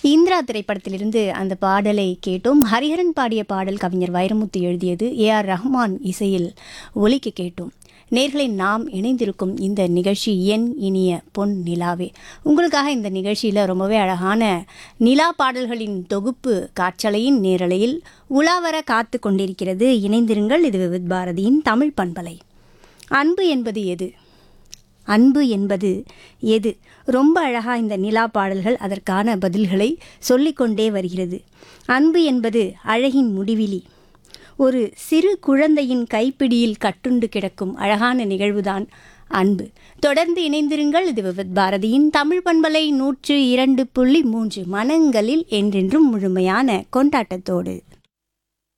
இந்திரா திரைப்படத்திலிருந்து அந்த பாடலை கேட்டோம் ஹரிஹரன் பாடிய பாடல் கவிஞர் வைரமுத்து எழுதியது ஏ ஆர் ரஹ்மான் இசையில் ஒலிக்க கேட்டோம் நேர்களை நாம் இணைந்திருக்கும் இந்த நிகழ்ச்சி என் இனிய பொன் நிலாவே உங்களுக்காக இந்த நிகழ்ச்சியில் ரொம்பவே அழகான நிலா பாடல்களின் தொகுப்பு காற்றலையின் நேரலையில் உலாவர காத்து கொண்டிருக்கிறது இணைந்திருங்கள் இது விவித் பாரதியின் தமிழ் பண்பலை அன்பு என்பது எது அன்பு என்பது எது ரொம்ப அழகாக இந்த நிலா பாடல்கள் அதற்கான பதில்களை சொல்லிக்கொண்டே வருகிறது அன்பு என்பது அழகின் முடிவிலி ஒரு சிறு குழந்தையின் கைப்பிடியில் கட்டுண்டு கிடக்கும் அழகான நிகழ்வுதான் அன்பு தொடர்ந்து இணைந்திருங்கள் இது விவித் பாரதியின் தமிழ் பண்பலை நூற்று இரண்டு புள்ளி மூன்று மனங்களில் என்றென்றும் முழுமையான கொண்டாட்டத்தோடு